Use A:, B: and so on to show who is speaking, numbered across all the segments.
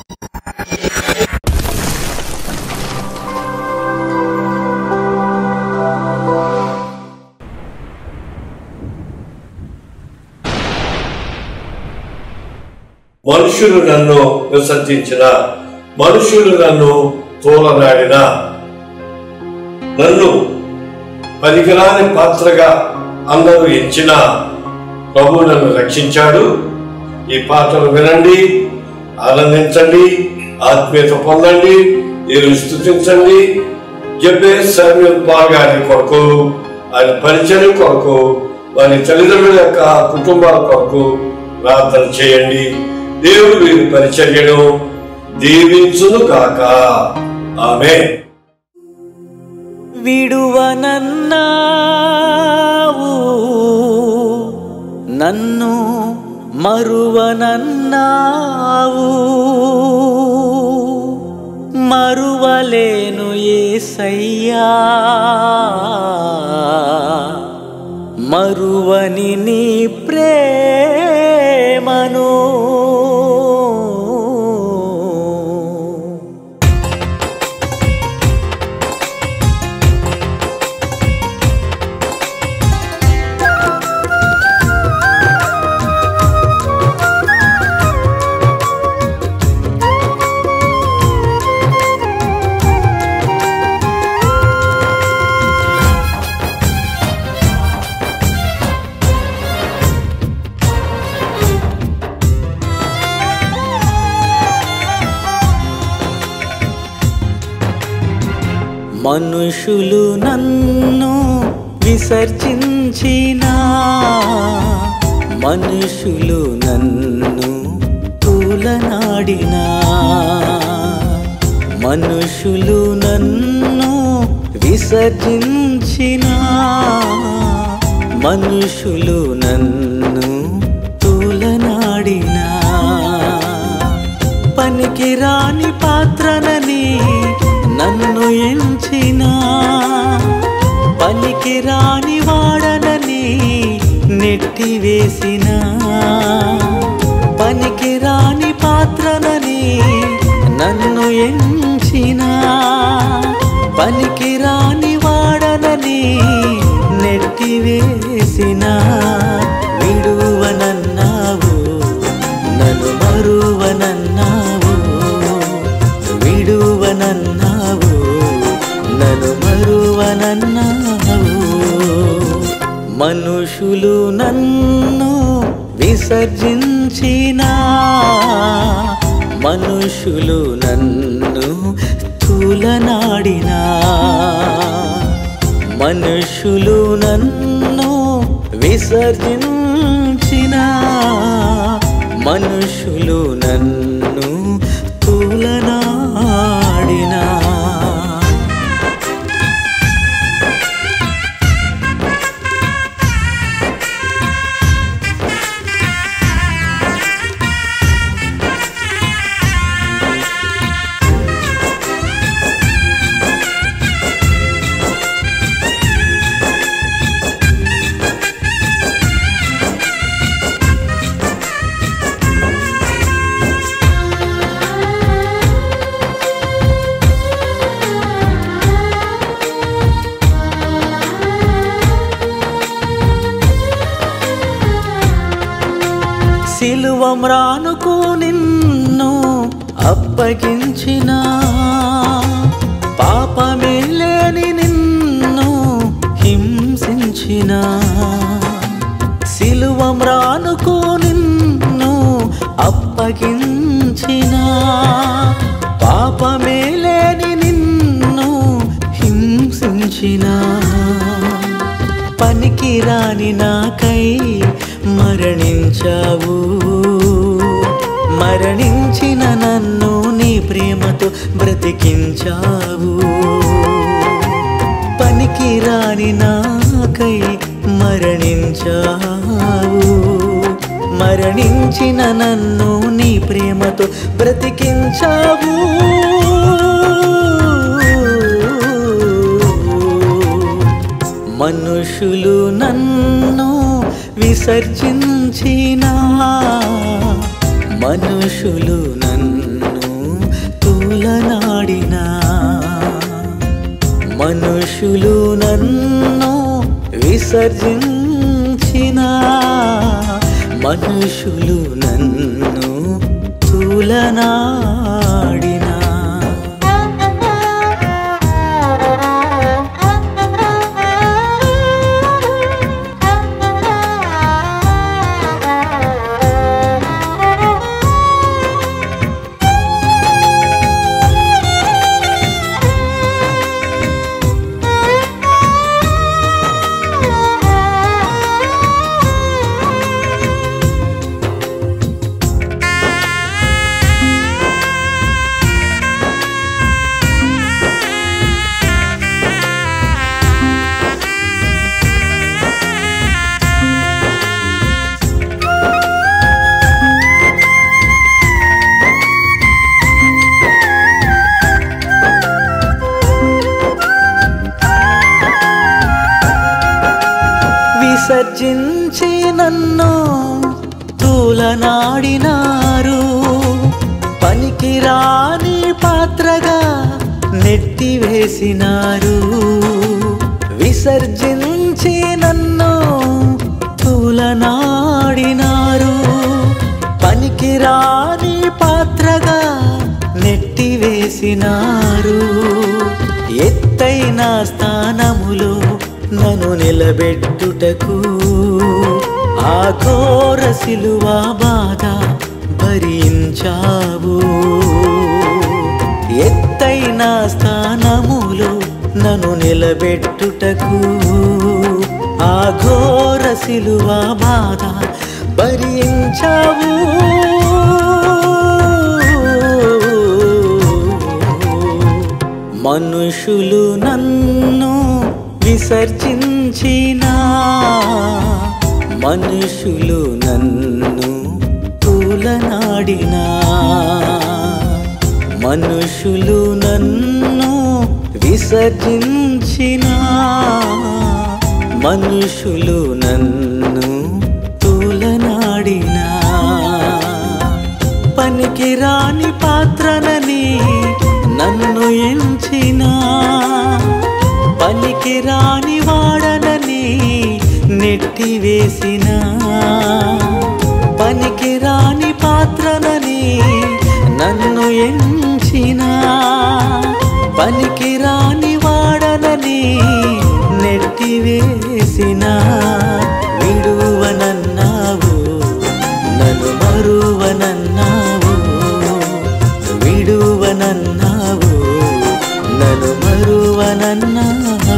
A: మనుషులు నన్ను విసర్జించిన మనుషులు నన్ను తోలనాడిన నన్ను పనికిరాని పాత్రగా అందరూ ఎంచిన ప్రభు నన్ను రక్షించాడు ఈ పాటలు వినండి ఆనందించండి ఆత్మీయత పొందండి మీరు స్థుతించండి చెప్పే సమయం బాగారి కొరకు ఆయన పరిచయం కొరకు వారి తల్లిదండ్రుల యొక్క కుటుంబాల కొరకు ప్రార్థన చేయండి దేవుడు వీరి పరిచర్యను దీవించును కాక ఆమె
B: విడువనన్నావు నన్ను మరువనన్నావు మరువలేను ఏసయ్యా మరువని నీ ప్రేమను మనుషులు నన్ను విసర్జించిన మనుషులు నన్ను తూలనాడిన మనుషులు నన్ను విసర్జించిన మనుషులు నన్ను తూలనాడినా పనికిరాని పాత్రనని నన్ను ఎంచిన పనికిరాని వాడనని నెట్టివేసిన పనికిరాని పాత్రనని నన్ను ఎంచిన పనికిరాని వాడనని నెట్టివేసిన విడువనన్నావు నన్ను మరువనన్నావు విడువనన్నావు నన్ను మరువనన్నావు మనుషులు నన్ను విసర్జించిన మనుషులు నన్ను తులనాడినా మనుషులు నన్ను విసర్జించిన మనుషులు నన్ను తులనాడినా సిలువమ్రానుకు నిన్ను అప్పగించిన పాపమే లేని నిన్ను హింసించిన సిలువమ్రానుకు నిన్ను అప్పగించిన పాపమే లేని నిన్ను హింసించిన పనికిరాని నాకై మరణించావు మరణించిన నన్ను నీ ప్రేమతో బ్రతికించావు పనికిరాని నాకై మరణించావు మరణించిన నన్ను నీ ప్రేమతో బ్రతికించావు మనుషులు నన్ను విసర్జించిన మనుషులు నన్ను తూలనాడినా మనుషులు నన్ను విసర్జించిన మనుషులు నన్ను తూలనాడినా విసర్జించి నన్ను తూలనాడినారు పనికిరాని పాత్రగా నెట్టివేసినారు విసర్జించి నన్ను తూలనాడినారు పనికిరాని పాత్రగా నెట్టివేసినారు ఎత్తైన స్థానములో నన్ను నిలబెట్టుటకు ఆ ఘోర శిలువ బాధ భరించావు ఎత్తైన స్థానములో నన్ను నిలబెట్టుటకు ఆ ఘోర శిలువ బాధ భరించావు మనుషులు నన్ను విసర్జించిన మనుషులు నన్ను తూలనాడినా మనుషులు నన్ను విసర్జించిన మనుషులు నన్ను తూలనాడినా పనికిరాని పాత్రనని నన్ను ఎంచిన పనికిరాని వాడనని నెట్టివేసిన పనికిరాని పాత్రనని నన్ను ఎంచిన పనికిరాని వాడనని నెట్టివేసిన విడువనన్నావు నన్ను మరువనన్నావు విడువనన్నావు నన్ను మరువనన్నావు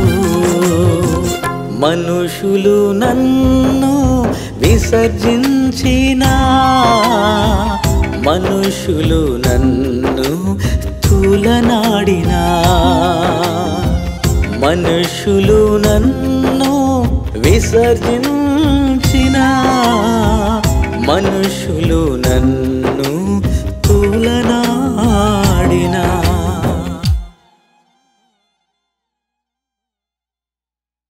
B: మనుషులు నన్ను విసర్జించిన మనుషులు నన్ను తూలనాడినా మనుషులు నన్ను విసర్జించిన మనుషులు నన్ను తూలనాడినా